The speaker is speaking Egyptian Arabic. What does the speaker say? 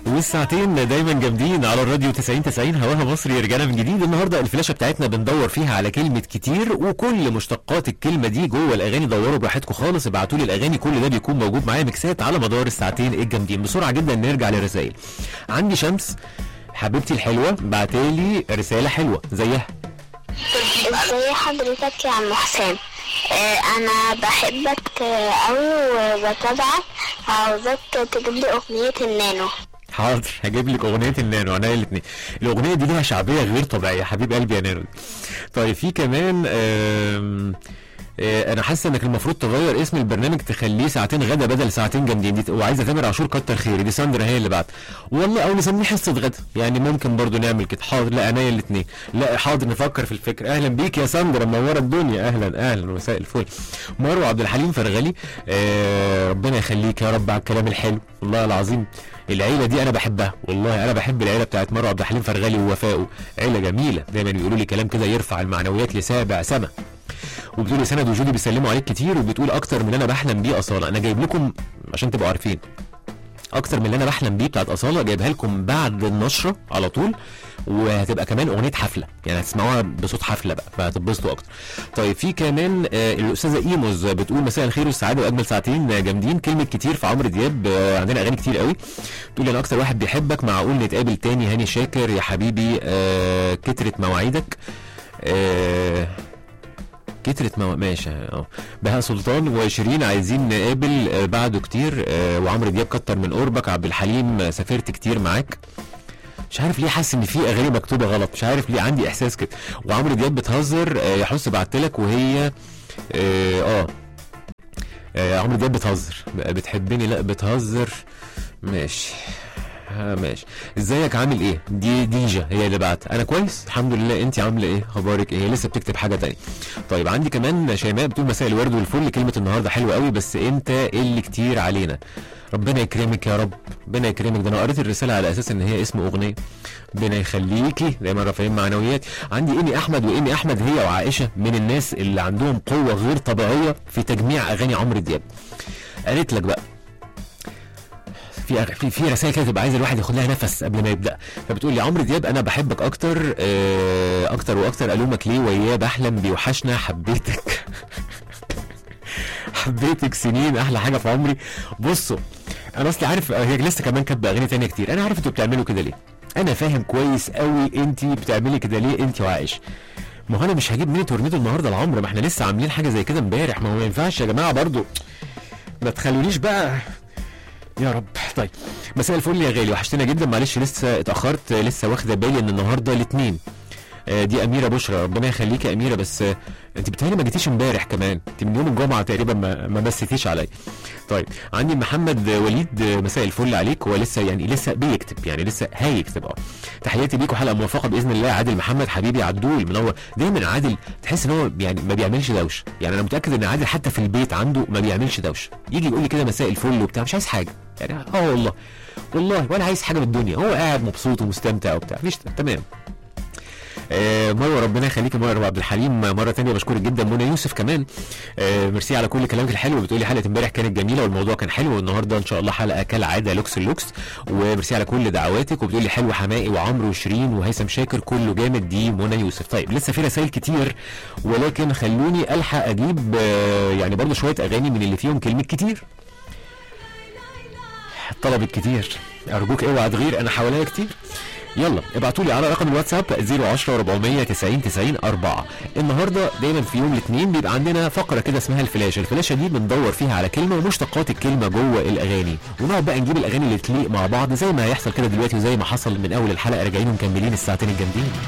والساعتين دايما جامدين على الراديو 90 90 هواها مصري رجعنا من جديد النهارده الفلاشه بتاعتنا بندور فيها على كلمه كتير وكل مشتقات الكلمه دي جوه الاغاني دوروا براحتكم خالص ابعتوا لي الاغاني كل ده بيكون موجود معايا ميكسات على مدار الساعتين الجامدين بسرعه جدا نرجع للرسائل عندي شمس حبيبتي الحلوه بعتالي رساله حلوه زيها ازاي حضرتك يا عم حسام آه، انا بحبك آه، قوي وبتابعك عاوزك تجيب لي اغنية النانو حاضر هجيب لك اغنيه النانو انا الاثنين الاغنيه دي ليها شعبيه غير طبيعيه حبيب قلبي يا نانو طيب في كمان آم، آه، انا حاسه انك المفروض تغير اسم البرنامج تخليه ساعتين غدا بدل ساعتين جامدين دي وعايزه تامر عاشور كتر خيري دي ساندرا هي اللي بعت والله او نسميه حصه غدا يعني ممكن برضو نعمل كده حاضر لا عينيا الاثنين لا حاضر نفكر في الفكره اهلا بيك يا ساندرا منوره الدنيا اهلا اهلا مساء الفل مروه عبد الحليم فرغلي آه ربنا يخليك يا رب على الكلام الحلو والله العظيم العيله دي انا بحبها والله انا بحب العيله بتاعت مروه عبد الحليم فرغلي ووفائه عيله جميله دايما بيقولوا لي كلام كده يرفع المعنويات لسابع سما وبتقول سند وجودي بيسلموا عليك كتير وبتقول اكتر من اللي انا بحلم بيه اصاله انا جايب لكم عشان تبقوا عارفين اكتر من اللي انا بحلم بيه بتاعت اصاله جايبها لكم بعد النشره على طول وهتبقى كمان اغنيه حفله يعني هتسمعوها بصوت حفله بقى فهتتبسطوا اكتر طيب في كمان آه الاستاذه ايموز بتقول مساء الخير والسعاده واجمل ساعتين آه، جامدين كلمه كتير في عمرو دياب آه عندنا اغاني كتير قوي بتقول انا اكتر واحد بيحبك معقول نتقابل تاني هاني شاكر يا حبيبي آه كترت مواعيدك آه كترت مو... ماشي اه بهاء سلطان وشيرين عايزين نقابل آه، بعده كتير آه، وعمرو دياب كتر من قربك عبد الحليم آه، سافرت كتير معاك مش عارف ليه حاسس ان في اغاني مكتوبه غلط مش عارف ليه عندي احساس كده وعمرو دياب بتهزر آه، يا حس بعت لك وهي اه, آه. آه، عمرو دياب بتهزر بتحبني لا بتهزر ماشي ها ماشي ازيك عامل ايه دي ديجا هي اللي بعت انا كويس الحمد لله انت عامله ايه اخبارك ايه هي لسه بتكتب حاجه تانية طيب عندي كمان شيماء بتقول مساء الورد والفل كلمه النهارده حلوه قوي بس انت اللي كتير علينا ربنا يكرمك يا رب ربنا يكرمك ده انا قريت الرساله على اساس ان هي اسم اغنيه ربنا يخليكي دايما رافعين معنويات عندي ايمي احمد وايمي احمد هي وعائشه من الناس اللي عندهم قوه غير طبيعيه في تجميع اغاني عمرو دياب قالت لك بقى في أغ- في في رسائل كده تبقى عايز الواحد ياخد لها نفس قبل ما يبدا فبتقول لي عمرو دياب انا بحبك اكتر آه، اكتر واكتر الومك ليه وياه بحلم بيوحشنا حبيتك حبيتك سنين احلى حاجه في عمري بصوا انا اصلي عارف هي لسه كمان كاتبه اغاني تانية كتير انا عارف انتوا بتعملوا كده ليه انا فاهم كويس قوي انت بتعملي كده ليه انت وعائش ما هو انا مش هجيب ميني تورنيدو النهارده لعمرو ما احنا لسه عاملين حاجه زي كده امبارح ما هو ما ينفعش يا جماعه برضو ما تخلونيش بقى يا رب طيب مساء الفل يا غالي وحشتنا جدا معلش لسه اتاخرت لسه واخده بالي ان النهارده الاثنين آه، دي اميره بشرى ربنا يخليكي يا اميره بس آه، انت بتهيألي ما جيتيش امبارح كمان انت من يوم الجمعه تقريبا ما, ما مسيتيش عليا طيب عندي محمد وليد آه، مساء الفل عليك هو لسه يعني لسه بيكتب يعني لسه هيكتب اه تحياتي ليكم حلقه موفقه باذن الله عادل محمد حبيبي عدول منور دايما عادل تحس ان هو يعني ما بيعملش دوشه يعني انا متاكد ان عادل حتى في البيت عنده ما بيعملش دوشه يجي يقول لي كده مساء الفل وبتاع مش عايز حاجه يعني اه والله والله ولا عايز حاجه من الدنيا هو قاعد مبسوط ومستمتع وبتاع مفيش تمام آه، مروه ربنا يخليك يا مروه عبد الحليم مره تانية بشكرك جدا منى يوسف كمان آه، ميرسي على كل كلامك الحلو بتقولي حلقه امبارح كانت جميله والموضوع كان حلو والنهارده ان شاء الله حلقه كالعاده لوكس اللوكس وميرسي على كل دعواتك وبتقولي حلو حمائي وعمرو وشيرين وهيثم شاكر كله جامد دي منى يوسف طيب لسه في رسائل كتير ولكن خلوني الحق اجيب آه، يعني برضه شويه اغاني من اللي فيهم كلمه كتير طلبت كتير ارجوك اوعى تغير انا حواليا كتير يلا ابعتوا لي على رقم الواتساب 010 490 90 4 النهارده دايما في يوم الاثنين بيبقى عندنا فقره كده اسمها الفلاشه الفلاشه دي بندور فيها على كلمه ومشتقات الكلمه جوه الاغاني ونقعد بقى نجيب الاغاني اللي تليق مع بعض زي ما هيحصل كده دلوقتي وزي ما حصل من اول الحلقه راجعين ومكملين الساعتين الجامدين